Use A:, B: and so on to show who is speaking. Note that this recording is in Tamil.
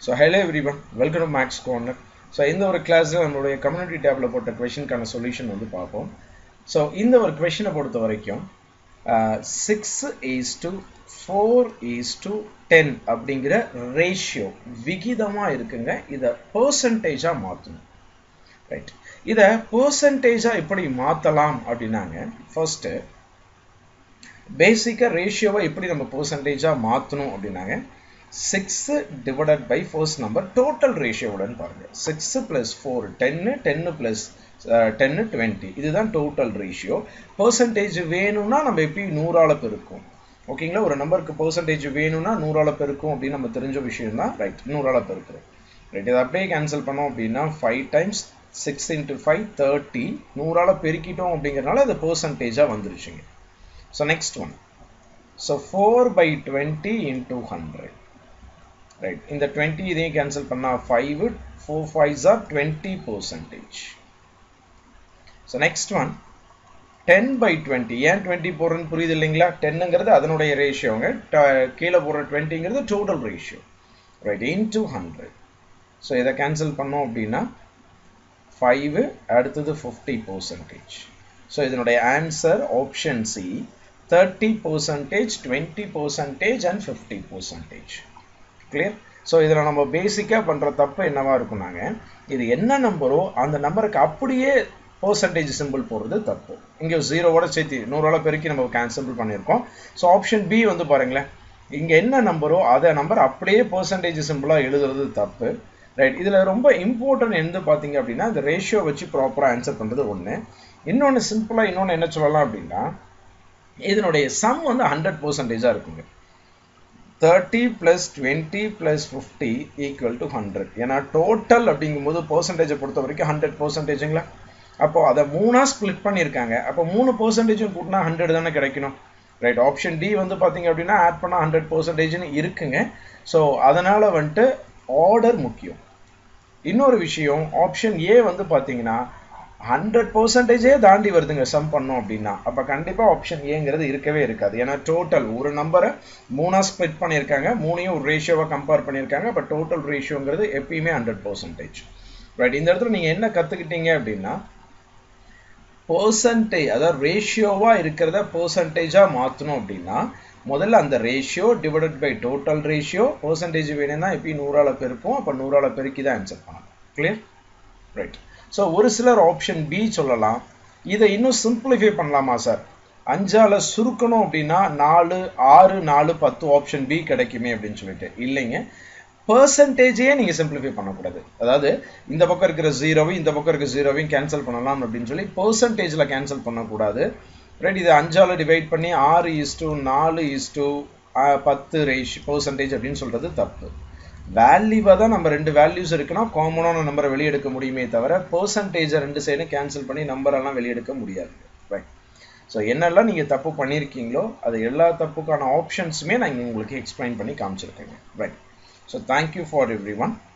A: so hello everyone welcome to maths corner so இந்த ஒரு கிளாஸில் நம்மளுடைய கம்யூனிட்டி டேப்பில் போட்ட கொஷினுக்கான சொல்யூஷன் வந்து பார்ப்போம் ஸோ இந்த ஒரு கொஷினை பொறுத்த வரைக்கும் six is to four is to ten அப்படிங்கிற ரேஷியோ விகிதமாக இருக்குங்க இதை பர்சன்டேஜாக மாற்றணும் ரைட் இதை பர்சன்டேஜாக எப்படி மாற்றலாம் அப்படின்னாங்க ஃபர்ஸ்ட்டு பேசிக்காக ரேஷியோவை எப்படி நம்ம பர்சன்டேஜாக மாற்றணும் அப்படின்னாங்க six divided by first number total ரேஷியோவுடன் பாருங்கள் six plus four ten ten plus ten twenty இதுதான் டோட்டல் ரேஷியோ பர்சன்டேஜ் வேணும்னா நம்ம எப்பயும் நூறால் பெருக்கும் ஓகேங்களா ஒரு நம்பருக்கு பர்சன்டேஜ் வேணும்னா நூறால் பெருக்கும் அப்படின்னு நம்ம தெரிஞ்ச விஷயம் தான் ரைட் நூறால் பெருக்கிறோம் ரைட் இதை அப்படியே கேன்சல் பண்ணோம் அப்படின்னா five times six into five thirty நூறால் பெருக்கிட்டோம் அப்படிங்கிறனால அது பர்சன்டேஜாக வந்துருச்சுங்க so next one so four by twenty into hundred right இந்த டுவெண்ட்டி இதையும் கேன்சல் பண்ணால் five four fives are twenty percentage so next one ten by twenty ஏன் டுவெண்ட்டி போடுறேன்னு புரியுது இல்லைங்களா டென்னுங்கிறது அதனுடைய ரேஷியோங்க கீழே போடுற டுவெண்ட்டிங்கிறது total ratio right into hundred so இதை கேன்சல் பண்ணோம் அப்படின்னா ஃபைவ் அடுத்தது ஃபிஃப்டி பர்சன்டேஜ் ஸோ இதனுடைய answer option C thirty percentage twenty percentage and fifty percentage clear so இதில் நம்ம பேசிக்காக பண்ணுற தப்பு என்னவா இருக்குனாங்க இது என்ன நம்பரோ அந்த நம்பருக்கு அப்படியே பர்சன்டேஜ் சிம்பிள் போடுறது தப்பு இங்கே ஜீரோவோட சேர்த்து நூறோட பெருக்கி நம்ம கேன்சல் பண்ணியிருக்கோம் ஸோ ஆப்ஷன் பி வந்து பாருங்களேன் இங்கே என்ன நம்பரோ அதை நம்பர் அப்படியே பர்சன்டேஜ் சிம்பிளாக எழுதுறது தப்பு ரைட் இதில் ரொம்ப இம்பார்ட்டன்ட் எந்த பார்த்தீங்க அப்படின்னா இந்த ரேஷியோ வச்சு ப்ராப்பராக ஆன்சர் பண்ணுறது ஒன்று இன்னொன்று சிம்பிளாக இன்னொன்று என்ன சொல்லலாம் அப்படின்னா இதனுடைய சம் வந்து ஹண்ட்ரட் பர்சன்டேஜாக இருக்குங்க thirty plus twenty plus fifty equal to hundred ஏன்னா டோட்டல் அப்படிங்கும்போது பர்சன்டேஜை பொறுத்த வரைக்கும் ஹண்ட்ரட் பர்சன்டேஜுங்களா அப்போ அதை மூணாக ஸ்ப்ளிட் பண்ணியிருக்காங்க அப்போ மூணு பர்சன்டேஜும் கூட்டினா ஹண்ட்ரட் தானே கிடைக்கணும் ரைட் ஆப்ஷன் டி வந்து பார்த்தீங்க அப்படின்னா ஆட் பண்ணால் ஹண்ட்ரட் பர்சன்டேஜ்னு இருக்குங்க ஸோ அதனால் வந்துட்டு ஆர்டர் முக்கியம் இன்னொரு விஷயம் ஆப்ஷன் ஏ வந்து பார்த்தீங்கன்னா ஹண்ட்ரட் பர்சன்டேஜே தாண்டி வருதுங்க சம் பண்ணோம் அப்படின்னா அப்போ கண்டிப்பாக ஆப்ஷன் ஏங்கிறது இருக்கவே இருக்காது ஏன்னா டோட்டல் ஒரு நம்பரை மூணாக ஸ்ப்ளிட் பண்ணியிருக்காங்க மூணையும் ஒரு ரேஷியோவை கம்பேர் பண்ணியிருக்காங்க அப்போ டோட்டல் ரேஷியோங்கிறது எப்பயுமே ஹண்ட்ரட் பர்சன்டேஜ் ரைட் இந்த இடத்துல நீங்கள் என்ன கற்றுக்கிட்டீங்க அப்படின்னா பர்சன்டேஜ் அதாவது ரேஷியோவாக இருக்கிறத பர்சன்டேஜாக மாற்றணும் அப்படின்னா முதல்ல அந்த ratio divided by total ratio percentage வேணும்னா எப்பயும் நூறால் பெருக்கும் அப்போ நூறால் பெருக்கி தான் ஆன்சர் பண்ணணும் கிளியர் ரைட் ஸோ ஒரு சிலர் ஆப்ஷன் பி சொல்லலாம் இதை இன்னும் சிம்பிளிஃபை பண்ணலாமா சார் அஞ்சால் சுருக்கணும் அப்படின்னா நாலு ஆறு நாலு பத்து ஆப்ஷன் பி கிடைக்குமே அப்படின்னு சொல்லிட்டு இல்லைங்க பர்சன்டேஜே நீங்கள் சிம்பிளிஃபை பண்ணக்கூடாது அதாவது இந்த பக்கம் இருக்கிற ஜீரோவையும் இந்த பக்கம் இருக்கிற ஜீரோவையும் கேன்சல் பண்ணலாம் அப்படின்னு சொல்லி பர்சன்டேஜில் கேன்சல் பண்ணக்கூடாது ரைட் இது அஞ்சால் டிவைட் பண்ணி ஆறு இஸ் டூ நாலு இஸ் டூ பத்து ரேஷ் பர்சன்டேஜ் அப்படின்னு சொல்கிறது தப்பு வேல்யூவாக தான் நம்ம ரெண்டு வேல்யூஸ் இருக்குன்னா காமனான நம்பரை வெளியெடுக்க முடியுமே தவிர பர்சன்டேஜை ரெண்டு சைடும் கேன்சல் பண்ணி நம்பரெல்லாம் வெளியெடுக்க முடியாது ரைட் ஸோ என்னெல்லாம் நீங்கள் தப்பு பண்ணியிருக்கீங்களோ அது எல்லா தப்புக்கான ஆப்ஷன்ஸுமே நான் இங்கே உங்களுக்கு எக்ஸ்பிளைன் பண்ணி காமிச்சிருக்கேங்க right so thank you for every one